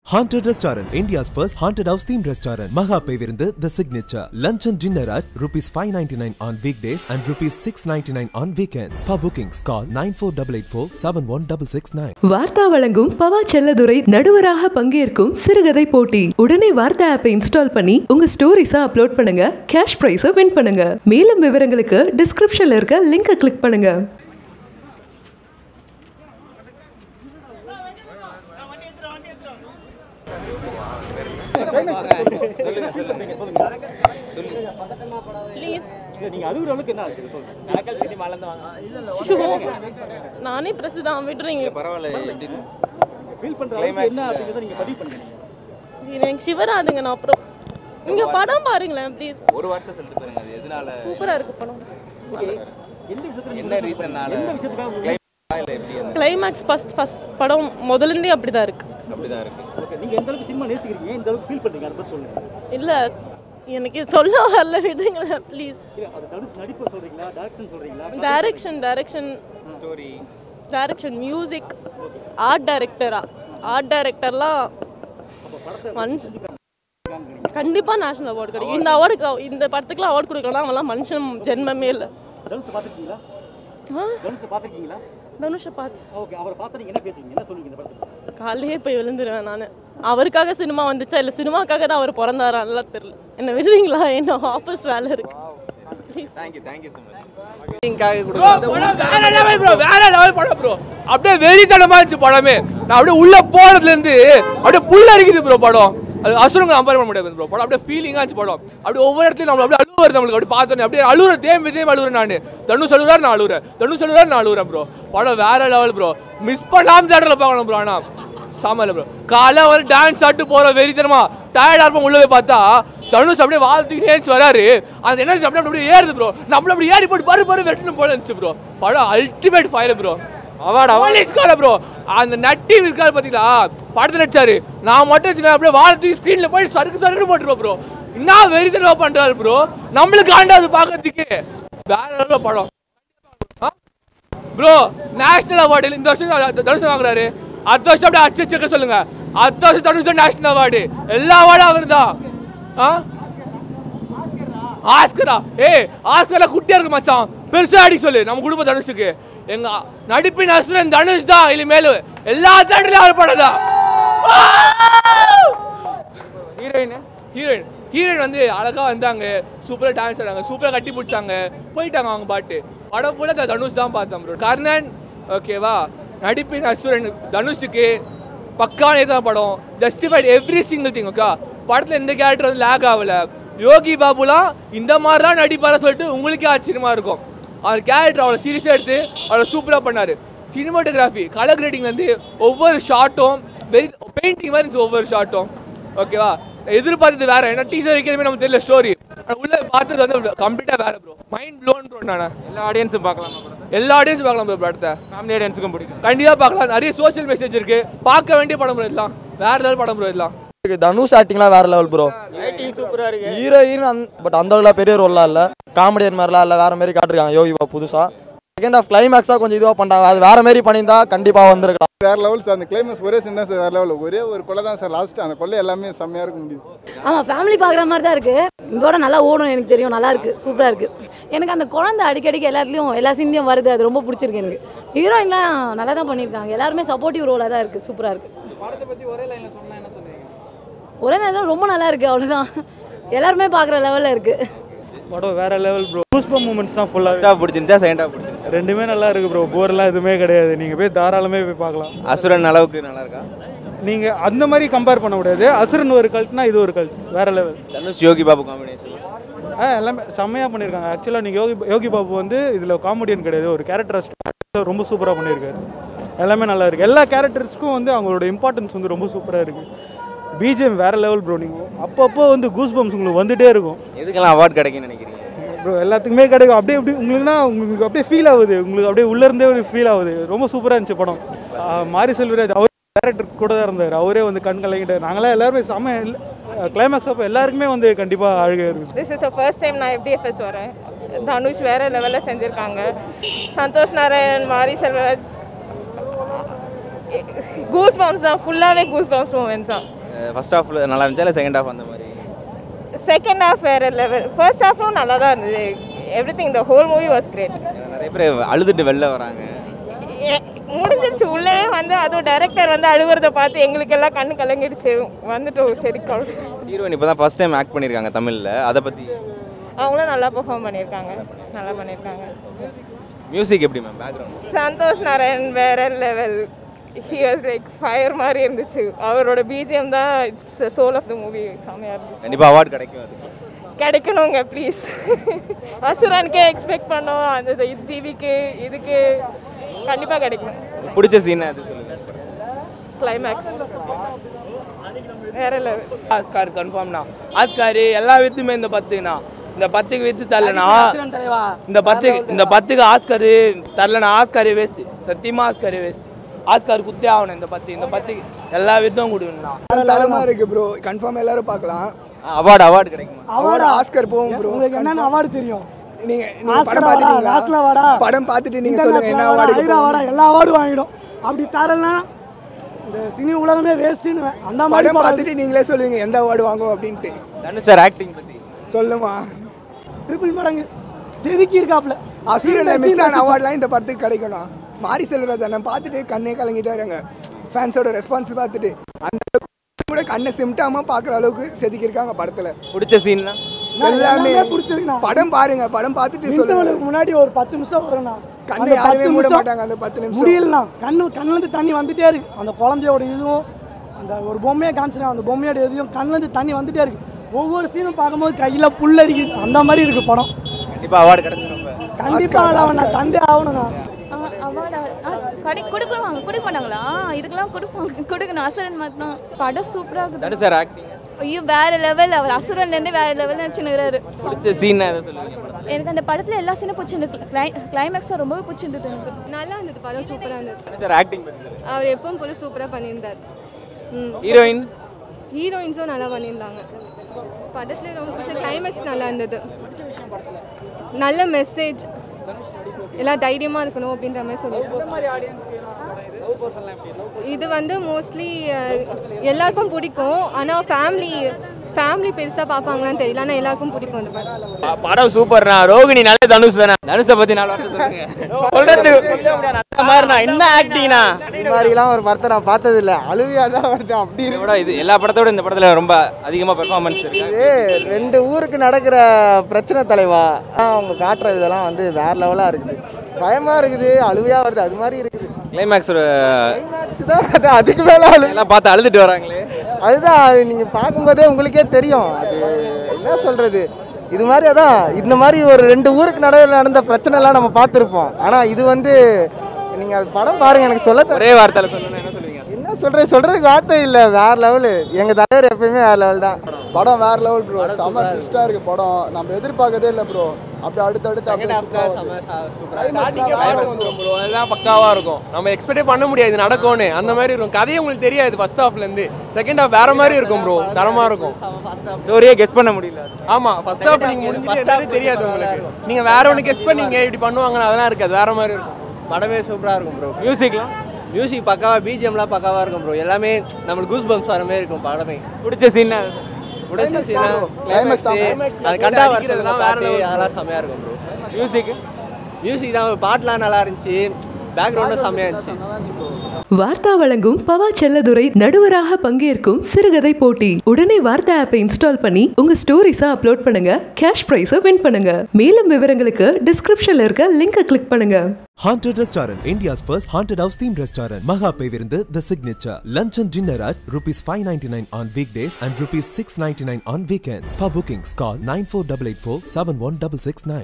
Haunted Restaurant, India's first haunted house themed restaurant. Maha Pevirundu, the signature. Lunch and dinner at rupees 599 on weekdays and rupees 699 on weekends. For bookings, call 94884 71669. வார்த்தா வழங்கும் பவா செல்லதுரை நடுவராக பங்கேற்கும் சிறுகதை போட்டி உடனே வார்த்தா ஆப்பை install பண்ணி உங்க ஸ்டோரிஸை அப்லோட் பண்ணுங்க கேஷ் பிரைஸை வின் பண்ணுங்க மேலும் விவரங்களுக்கு டிஸ்கிரிப்ஷன்ல இருக்க லிங்கை கிளிக் பண்ணுங்க நானே பிரஸ் தான் விடுறீங்க பரவாயில்ல எப்படி எனக்கு சிவராதுங்க நான் அப்புறம் இங்க படம் பாருங்களேன் ப்ளீஸ் ஒரு வார்த்தை சொல்லிட்டு பாருங்க அது எதனால சூப்பரா இருக்கு படம் என்ன ரீசன்னால இல்ல எப்படி அந்த கிளைமேக்ஸ் ஃபர்ஸ்ட் ஃபர்ஸ்ட் படம் முதல்ல இருந்தே அப்படிதான் இருக்கு அப்படிதான் இருக்கு நீங்க எந்த அளவுக்கு சினிமா நேசிக்கிறீங்க எந்த அளவுக்கு ஃபீல் பண்றீங்க அதை பத்தி சொல்லுங்க இல்ல எனக்கு சொல்ல வரல விடுங்களேன் ப்ளீஸ் இல்ல அது தனுஷ் நடிப்பு சொல்றீங்களா டைரக்ஷன் சொல்றீங்களா direction direction story direction music art டைரக்டரா ஆர்ட் டைரக்டர்லாம் மனுஷன் கண்டிப்பா நேஷனல் அவார்டு கிடைக்கும் இந்த அவார்டுக்கு இந்த படத்துக்குலாம் அவார்டு கொடுக்கலாம் அவன்லாம் மனுஷன் ஜென்மமே இல்லை தனுஷ் பாத்துருக்கீங்களா ஆ தனுஷ் பாத்துருக்கீங்களா தனுஷை பார்த்து ஓகே அவரை பார்த்தா நீங்க என்ன பேசுவீங்க என்ன சொல்லுவீங்க இந்த படத்துக்கு காலையே போய் விழுந்துருவேன் நான் அவருக்காக சினிமா வந்துச்சா இல்லை சினிமாக்காக தான் அவர் பிறந்தாரா நல்லா தெரியல என்ன விடுறீங்களா என்ன ஆஃபீஸ் வேலை இருக்கு please thank you thank you so much வேற லெவல் ப்ரோ வேற லெவல் படம் ப்ரோ அப்படியே வெறித்தனமா இருந்துச்சு படமே நான் அப்படியே உள்ள போனதுல இருந்து அப்படியே புல்ல அடிக்குது ப்ரோ படம் அது அசுரங்க கம்பேர் பண்ண முடியாது ப்ரோ படம் அப்படியே ஃபீலிங்கா இருந்துச்சு படம் அப்படியே ஒவ்வொரு இடத்துலயும் நம்ம அப்படியே அழுவாரு நம்மளுக்கு அப்படி பார்த்தோன்னே அப்படியே அழுவுற தேம்பி தேம்பி அழுவுறேன் நான் தனுஷ் அழுவுறாரு நான் அழுவுறேன் தனுஷ் அழுவுறாரு நான் அழுவுறேன் ப்ரோ படம் வேற லெவல் ப்ரோ மிஸ் பண்ணாம தேட்டரில் பார்க்கணும் ப்ரோ ஆனா சாமல ப்ரோ காலை வந்து டான்ஸ் ஆட்டு போற வெறித்தனமா டயர்டா இருப்போம் உள்ள போய் பார்த்தா தனுஷ் அப்படியே வாழ்த்துக்கிட்டே ஏஞ்சி வராரு அந்த எனர்ஜி அப்படியே அப்படியே ஏறுது ப்ரோ நம்மள அப்படி ஏறி போட்டு பரு பரு வெட்டணும் போல இருந்துச்சு ப்ரோ படம் ultimate fire bro award award bro அந்த நட்டி இருக்காரு பாத்தீங்களா படத்துல நடிச்சாரு நான் மட்டும் வச்சுக்கேன் அப்படியே வாழ்த்து ஸ்க்ரீன்ல போய் சறுக்கு சறுக்கு போட்டுருவோம் ப்ரோ என்ன வெறித்தனமா பண்றாரு ப்ரோ நம்மளுக்கு ஆண்டாது பார்க்கறதுக்கு வேற level படம் ப்ரோ நேஷனல் அவார்டு இந்த வருஷம் த- தனுஷ் வாங்குறாரு அடுத்த வருஷம் அப்படியே அச்சு வச்சுக்க சொல்லுங்க அடுத்த வருஷம் தனுஷ் நேஷனல் அவார்டு எல்லா அவார்டும் அவர் தான் ஆ ஆஸ்கரா ஏய் ஆஸ்கர்ல குட்டியா இருக்கு மச்சான் பெருசா அடிக்க சொல்லு நம்ம குடும்ப தனுஷுக்கு எங்க நடிப்பின் அசுரன் தனுஷ் தான் இனிமேல் எல்லா தேட்டர்லயும் அவர் படம் தான் ஹீரோயின் ஹீரோயின் ஹீரோயின் வந்து அழகா வந்தாங்க சூப்பரா டான்ஸ் ஆடாங்க சூப்பரா கட்டி பிடிச்சாங்க போயிட்டாங்க அவங்க பாட்டு படம் ஃபுல்லாக தனுஷ் தான் பார்த்தோம் ப்ரோ கர்ணன் ஓகேவா நடிப்பின் அசுரன் தனுஷுக்கு பக்கான தான் படம் justified every single thing okay படத்தில் எந்த கேரக்டர் வந்து லேக் ஆகல யோகி பாபுலாம் இந்த மாதிரி தான் நடிப்பார சொல்லிட்டு உங்களுக்கே ஆச்சரியமா இருக்கும் அவர் கேரக்டர் அவ்வளோ சீரியஸாக எடுத்து அவ்வளோ சூப்பராக பண்ணார் சினிமாட்டோகிராஃபி கலர் கிரேட்டிங் வந்து ஒவ்வொரு ஷாட்டும் வெரி பெயிண்டிங் மாதிரி இருந்துச்சு ஒவ்வொரு ஷாட்டும் ஓகேவா எதிர்பார்த்தது வேற ஏன்னா டீசர் வைக்கிறதுமே நமக்கு தெரியல ஸ்டோரி உள்ள பார்த்தது வந்து கம்ப்ளீட்டா வேற ப்ரோ மைண்ட் ப்ளோன் ப்ரோ நான் எல்லா ஆடியன்ஸும் பார்க்கலாம் எல்லா ஆடியன்ஸும் பார்க்கலாம் ப்ரோ படத்தை ஃபேமிலி ஆடியன்ஸுக்கும் பிடிக்கும் கண்டிப்பா பார்க்கலாம் நிறைய சோஷியல் மெசேஜ் இருக்கு பார்க்க வேண்டிய படம் ப்ரோ இதெல்லாம் வேற லெவல் படம் ப்ரோ இதெல்லாம் தனுஷ் ஆக்டிங்லாம் வேற லெவல் ப்ரோ சூப்பரா இருக்கு ஹீரோயின் பட் அந்த அளவுக்கு பெரிய ரோல்லாம் இல்லை காமெடியன் மாதிரிலாம் இல்லை வேற மாதிரி காட்டிருக்காங்க யோகி பாபு புதுசா செகண்ட் ஆஃப் கிளைமேக்ஸாக கொஞ்சம் இதுவாக பண்ணாங்க அது வேற மாதிரி பண்ணியிருந்தா கண்டிப்பாக வந்திருக்கலாம் வேற லெவல் சார் அந்த கிளைமேக்ஸ் ஒரே சீன் தான் சார் வேற லெவல் ஒரே ஒரு கொலை தான் சார் லாஸ்ட் அந்த கொள்ளை எல்லாமே செம்மையா இருக்க முடியுது ஆமாம் ஃபேமிலி பார்க்குற மாதிரி தான் இருக்குது இதோட நல்லா ஓடும் எனக்கு தெரியும் நல்லா இருக்கு சூப்பராக இருக்குது எனக்கு அந்த குழந்தை அடிக்கடிக்கு எல்லாத்துலேயும் எல்லா சீன்லையும் வருது அது ரொம்ப பிடிச்சிருக்கு எனக்கு ஹீரோயின்லாம் நல்லா தான் பண்ணியிருக்காங்க எல்லாருமே சப்போர்ட்டிவ் ரோலாக தான் இருக்குது சூப்பராக இருக்குது படத்தை பத்தி ஒரே லைன்ல சொன்னா என்ன சொல்றீங்க ஒரே நேரம் ரொம்ப நல்லா இருக்குது அவ்வளோதான் எல்லாருமே பார்க்குற லெவலில் இருக்குது படம் வேற லெவல் ப்ரோ கூஸ்பம் மூமெண்ட்ஸ் தான் ஃபுல்லாக ஃபர்ஸ்ட் ஹாஃப் பிடிச்சிருந்துச்சா செகண்ட் ஹாஃப் பிடிச்சிருந்துச்சா ரெண்டுமே நல்லா இருக்கு ப்ரோ போர்லாம் எதுவுமே கிடையாது நீங்க போய் தாராளமே போய் பார்க்கலாம் அசுரன் அளவுக்கு நல்லா இருக்கா நீங்க அந்த மாதிரி கம்பேர் பண்ண முடியாது அசுரன் ஒரு கல்ட்னா இது ஒரு கல்ட் வேற லெவல் தனுஷ் யோகி பாபு காம்பினேஷன் ஆ எல்லாமே செம்மையாக பண்ணியிருக்காங்க ஆக்சுவலாக நீங்கள் யோகி யோகி பாபு வந்து இதில் காமெடியன் கிடையாது ஒரு கேரக்டர் ரொம்ப சூப்பராக பண்ணியிருக்காரு எல்லாமே நல்லா இருக்கு எல்லா கேரக்டர்ஸ்க்கும் வந்து அவங்களோட இம்பார்ட்டன்ஸ் வந்து ரொம்ப சூப்பராக இருக்கு பிஜிஎம் வேற லெவல் ப்ரோ நீங்கள் அப்பப்போ வந்து கூஸ் பம்ப்ஸ் உங்களுக்கு வந்துட்டே இருக்கும் எதுக்கெல்லாம் அவார்ட் கிடைக்கும்னு நினைக்கிறீங்க ப்ரோ எல்லாத்துக்குமே கிடைக்கும் அப்படியே அப்படி உங்களுக்குனா உங்களுக்கு அப்படியே ஃபீல் ஆகுது உங்களுக்கு அப்படியே உள்ளே இருந்தே ஒரு ஃபீல் ஆகுது ரொம்ப சூப்பராக இருந்துச்சு படம் ஆ, மாரி செல்வராஜ் அவர் டேரக்டர் கூட தான் இருந்தார் அவரே வந்து கண் கலங்கிட்டார் நாங்களாம் எல்லாருமே செம்ம கிளைமேக்ஸ் அப்போ எல்லாருக்குமே வந்து கண்டிப்பாக அழுகை இருக்குது this is the first time நான் எஃப்டிஎஃப்எஸ் வரேன் தனுஷ் வேற லெவலில் செஞ்சுருக்காங்க சந்தோஷ் நாராயண் மாரி செல்வராஜ் கூஸ் பம்ப்ஸ் தான் ஃபுல்லாகவே கூஸ் பம்ப்ஸ் மூமெண்ட்ஸ் தான் ஃபர்ஸ்ட் ஹாஃப்ல நல்லா இருந்துச்சா இல்லை செகண்ட் ஹாஃப் அந்த மாதிரி செகண்ட் ஹாஃப் வேற லெவல் ஃபர்ஸ்ட் ஹாஃபும் நல்லா தான் இருந்தது everything the whole movie was great நிறைய பேர் அழுதுட்டு வெளில வராங்க முடிஞ்சிருச்சு உள்ளவே வந்து அதுவும் டைரக்டர் வந்து அழுகுறத பார்த்து எங்களுக்கு எல்லாம் கண்ணு கலங்கிடுச்சு வந்துட்டோம் சரி கவலை ஹீரோயின் இப்போ தான் ஃபர்ஸ்ட் டைம் ஆக்ட் பண்ணியிருக்காங்க தமிழில் அதை பற்றி அவங்களும் நல்லா பெர்ஃபார்ம் பண்ணியிருக்காங்க நல்லா பண்ணியிருக்காங்க மியூசிக் எப்படி மேம் பேக்ரவுண்ட் சந்தோஷ் நாராயண் வேற level he was like fire மாதிரி இருந்துச்சு அவரோட பிஜிஎம் தான் it's soul of the movie செம்மையாக இருந்துச்சு கண்டிப்பாக அவார்ட் கிடைக்கும் அது கிடைக்கணுங்க ப்ளீஸ் அசுரனுக்கே எக்ஸ்பெக்ட் பண்ணோம் அந்த இது ஜிவிக்கு இதுக்கு கண்டிப்பாக கிடைக்கும் பிடிச்ச சீன் அது சொல்லுங்க கிளைமேக்ஸ் வேற லெவல் ஆஸ்கார் கன்ஃபார்ம்ண்ணா ஆஸ்கார் எல்லா வித்துமே இந்த பத்துக்குண்ணா இந்த பத்துக்கு வித்து தரலனா இந்த பத்துக்கு இந்த பத்துக்கு ஆஸ்கார் தரலனா ஆஸ்கார் வேஸ்ட் சத்தியமா ஆஸ்கார் வேஸ்ட் ஆஸ்கார் குத்தே ஆகணும் இந்த பத்து இந்த பத்துக்கு எல்லா வித்தும் கொடுக்கணும்ண்ணா தரமா இருக்கு ப்ரோ கன்ஃபார்ம் எல்லாரும் பார்க்கலாம் அவார்டு அவார்டு கிடைக்குமா அவார்டு ஆஸ்கர் போகும் ப்ரோ உங்களுக்கு என்னென்ன அவார்டு தெரியும் நீங்க நீங்க ஆஸ்கர் படம் அவார்டா, பார்த்துட்டீங்களா நேஷனல் அவார்டா, படம் பார்த்துட்டு நீங்க இன்டர்நேஷனல் சொல்லுங்க என்ன அவார்டா, அவார்டு ஐரா அவார்டா, எல்லா அவார்டும் வாங்கிடும் அப்படி தரலனா இந்த சினி உலகமே வேஸ்ட்டுன்னு அந்த மாதிரி படம் படம் பார்த்துட்டு நீங்களே சொல்லுவீங்க எந்த அவார்டு வாங்குவோம் அப்படின்ட்டு தனுஷ் சார் ஆக்டிங் பற்றி சொல்லுமா ட்ரிபிள் மடங்கு செதுக்கி இருக்காப்ல அசுரன்ல மிஸ் ஆன அவார்ட்லாம் இந்த படத்துக்கு கிடைக்கணும் மாரி செல்வராஜ் அண்ணன் பார்த்துட்டு கண்ணே கலங்கிட்டாருங்க ஃபேன்ஸோட ரெஸ்பான்ஸ் பார்த்துட்டு அந்த அளவுக்கு கூட கண்ணை சிம்டாம பார்க்குற அளவுக்கு செதுக்கியிருக்காங்க படத்துல பிடிச்ச சீன்னா எல்லாமே எல்லாமே பிடிச்சிருக்குண்ணா. படம் பாருங்க படம் பார்த்துட்டு சொல்லுங்க இன்டர்வலுக்கு முன்னாடி ஒரு பத்து நிமிஷம் வரும்ண்ணா கண்ணை அந்த யாருமே பத்து மூட நிமிஷம் மாட்டாங்க அந்த பத்து நிமிஷம் முடியலண்ணா கண்ணு கண்ணுலேருந்து தண்ணி வந்துட்டே இருக்கு அந்த குழந்தையோட இதுவும் அந்த ஒரு பொம்மையை காமிச்சினா அந்த பொம்மையோட இதுவும் கண்ணுலேருந்து தண்ணி வந்துட்டே இருக்கு ஒவ்வொரு சீனும் பார்க்கும்போது கையில் புல்லரிக்குது அந்த மாதிரி இருக்கு படம் கண்டிப்பாக அவார்டு கிடைச்சிடும் இப்போ கண்டிப்பாக நான் தந்தே ஆகணும்ண்ணா அவார்டு கடை கொடுக்குறாங்க கொடுக்க மாட்டாங்களா இதுக்கெல்லாம் கொடுப்பாங்க கொடுக்கணும் அசுரன் மாதிரி தான் படம் சூப்பராக இருக்குது தனுஷ் சார் ஆக்டிங் ஐயோ வேற லெவல் அவர் அசுரன்லேருந்து வேற லெவல் நினச்சினுக்கிறாரு பிடிச்ச சீன் எதை சொல்லுவீங்க படம் எனக்கு அந்த படத்தில் எல்லா சீனும் பிடிச்சிருந்தது கிளைமேக்ஸ் தான் ரொம்பவே பிடிச்சிருந்தது எனக்கு நல்லா இருந்தது படம் சூப்பராக இருந்தது தனுஷ் சார் ஆக்டிங் பற்றி சொல்லுங்க அவர் எப்பவும் போல சூப்பராக பண்ணியிருந்தார் ஹீரோயின் ஹீரோயின்ஸும் நல்லா பண்ணியிருந்தாங்க படத்துல ரொம்ப பிடிச்ச கிளைமேக்ஸ் நல்லா இருந்தது நல்ல மெசேஜ் எல்லாம் தைரியமாக இருக்கணும் அப்படின்ற மாதிரி சொல்லியிருக்காங்க இது வந்து மோஸ்ட்லி எல்லாருக்கும் பிடிக்கும் ஆனால் ஃபேமிலி ஃபேமிலி பெருசாக பார்ப்பாங்களான்னு தெரியல ஆனால் எல்லாருக்கும் பிடிக்கும் இந்த படம் படம் சூப்பர்ண்ணா ரோகிணி நல்ல தனுஷ் தானே தனுஷை பற்றி நாலு வார்த்தை சொல்லுங்க சொல்றது அந்த மாதிரிண்ணா என்ன ஆக்டிங்ண்ணா இது மாதிரிலாம் ஒரு படத்தை நான் பார்த்தது இல்லை அழுவியா தான் வருது அப்படி இதை விட இது எல்லா படத்தோட இந்த படத்தில் ரொம்ப அதிகமாக பெர்ஃபார்மன்ஸ் இருக்கு இருக்குது ரெண்டு ஊருக்கு நடக்கிற பிரச்சனை தலைவா ஆ, அவங்க காட்டுற இதெல்லாம் வந்து வேற லெவலாக இருக்குது பயமா இருக்குது அழுவியா வருது அது மாதிரி இருக்குது கிளைமேக்ஸ் ஒரு இதுதான் அது அதுக்கு மேலே அழு எல்லாம் பார்த்து அழுதுட்டு வராங்களே அதுதான் அது நீங்கள் பார்க்கும்போதே உங்களுக்கே தெரியும் அது என்ன சொல்கிறது இது மாதிரி அதான் இந்த மாதிரி ஒரு ரெண்டு ஊருக்கு நடுவில் நடந்த பிரச்சனைலாம் நம்ம பார்த்துருப்போம் ஆனால் இது வந்து நீங்கள் அது படம் பாருங்க எனக்கு சொல்ல ஒரே வார்த்தையில் சொல்லணும்னா என்ன சொல்லுவீங்க என்ன சொல்கிறது சொல்கிறதுக்கு வார்த்தை இல்லை வேற லெவலு எங்கள் தலைவர் எப்பயுமே வேற லெவல் தான் படம் வேற லெவல் ப்ரோ செம்ம ட்விஸ்டாக இருக்கு படம் நம்ம எதிர்பார்க்கதே இல்லை ப்ரோ அப்படியே அடுத்தடுத்து அப்படியே ப்ரோ அதெல்லாம் பக்காவாக இருக்கும் நம்ம எக்ஸ்பெக்டே பண்ண முடியாது இது நடக்கும்னு அந்த மாதிரி இருக்கும் கதையே உங்களுக்கு தெரியாது ஃபர்ஸ்ட் ஹாஃப்லேருந்து செகண்ட் ஹாஃப் வேற மாதிரி இருக்கும் ப்ரோ தரமாக இருக்கும் ஸ்டோரியே கெஸ் பண்ண முடியல ஆமாம் ஃபர்ஸ்ட் ஹாஃப் நீங்கள் முடிஞ்சிட்டு என்னன்னு தெரியாது உங்களுக்கு நீங்கள் வேற ஒன்று கெஸ் பண்ணீங்க இப்படி பண்ணுவாங்கன்னு அதெல்லாம் இருக்காது வேற மாதிரி இருக்கும் படமே சூப்பராக இருக்கும் ப்ரோ மியூசிக்லாம் மியூசிக் பக்காவாக பிஜிஎம்லாம் பக்காவாக இருக்கும் ப்ரோ எல்லாமே நம்மளுக்கு கூஸ் பம்ப்ஸ் வர மாதிரி இருக்கும் படமே பிடிச்ச சீன் பிடிச்ச சீனா Climax தான். அது கண்டா அடிக்கிறதெல்லாம் வருஷம் வேற பாட்டு level. அதெல்லாம் செம்மையாக இருக்கும் ப்ரோ மியூசிக் மியூசிக் தான் பாட்டுலாம் நல்லா இருந்துச்சு பேக்ரவுண்டும் செம்மையாக இருந்துச்சு வார்த்தா வழங்கும் பவா செல்லதுரை நடுவராக பங்கேற்கும் சிறுகதை போட்டி உடனே வார்த்தா ஆப்பை இன்ஸ்டால் பண்ணி உங்க ஸ்டோரிஸை அப்லோட் பண்ணுங்க கேஷ் பிரைஸை வின் பண்ணுங்க மேலும் விவரங்களுக்கு டிஸ்கிரிப்ஷன்ல இருக்க லிங்கை கிளிக் பண்ணுங்க Haunted Restaurant, India's first haunted house themed restaurant. Maha Pevirundu, the signature. Lunch and dinner at rupees 599 on weekdays and rupees 699 on weekends. For bookings, call 94884 71669.